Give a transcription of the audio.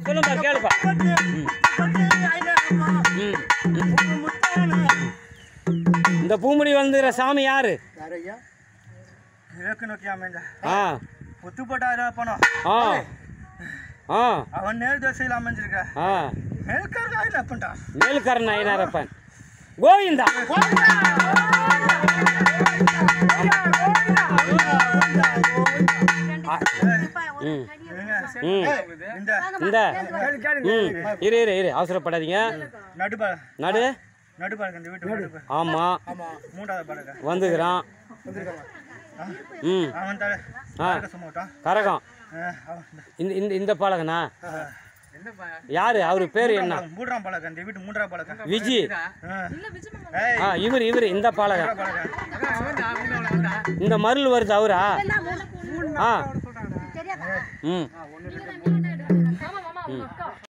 சொல்லுப்பா கேளுப்பா ம் இந்த பூமுடி வந்துற சாமி யாரு யாரையா கிழக்கு நோக்கி அமைந்த ஆ புத்துப்பட்டாயிரம் பணம் ஆ ஆ அவன் நேர் திசையில் அமைஞ்சிருக்க ஆ மேற்கருக்கு ஆயிரம் அப்பன்டா மேல்கரன் ஐயனாரப்பன் கோவிந்தா ம் ம் இந்த இந்த ம் இரு இரு இரு அவசரப்படாதீங்க நடுப்பா நடு நடுப்பாருங்க இந்த வீட்டு நடுப்பு ஆமாம் மூன்றாவது பாருங்க வந்துக்கிறான் ம் அவன் தர ஆ சும்மா விட்டான் கரகம் அவன் இந்த இந்த இந்த பழகனா யாரு அவர் பேர் என்ன மூன்றாம் பழக்கம் இந்த வீட்டு மூன்றாம் பழக்கம் விஜி ஏய் ஆ இவர் இவர் இந்த பழகம் பழக்கம் இந்த மருள் வருது அவரா ஆ ம் ஆமா மாமா உங்க அக்கா